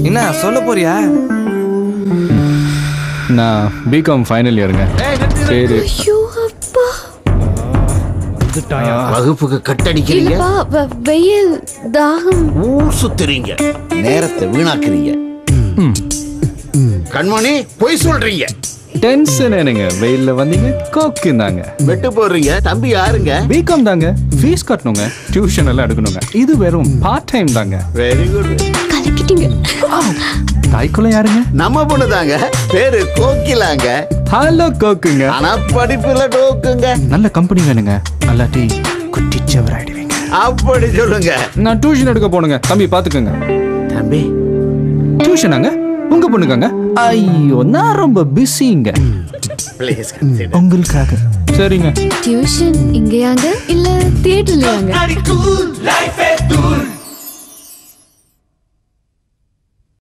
என்ன சொல்ல போறியா நான் பிகாம் ஃபைனல் இயருங்க பேரு ஐயோ அப்பா வகுப்புக்கு கட்டடிக்கிறீங்க இல்லப்பா வ- வெயில் தாகம் ஊர் சுத்துறீங்க நேரத்தை வீணாக்குறீங்க கண்மணி பொய் சொல்றீங்க டென்ஷன் என்னங்க வெயில்ல வந்தீங்க கோக்கு தாங்க வெட்டு போடுறீங்க தம்பி யாருங்க பிகாம் தாங்க ஃபீஸ் கட்டணுங்க டியூஷன் எல்லாம் எடுக்கணுங்க இது வெறும் பார்ட் டைம் தாங்க வெரி குட் கலக்கிட்டீங்க தாய்க்குள்ள யாருங்க நம்ம பொண்ணு தாங்க பேரு கோகிலாங்க ஹலோ கோக்குங்க ஆனா படிப்புல டோக்குங்க நல்ல கம்பெனி வேணுங்க அல்லாட்டி குட்டிச்சவர் ஆயிடுவீங்க அப்படி சொல்லுங்க நான் டியூஷன் எடுக்க போனுங்க தம்பி பாத்துக்கோங்க தம்பி டியூஷனாங்க உங்க பொண்ணுக்காங்க ஐயோ நான் ரொம்ப பிஸிங்க ப்ளீஸ் உங்களுக்காக சரிங்க டியூஷன் இங்கேயாங்க இல்ல தியேட்டர்லயாங்க Not cool, life is cool.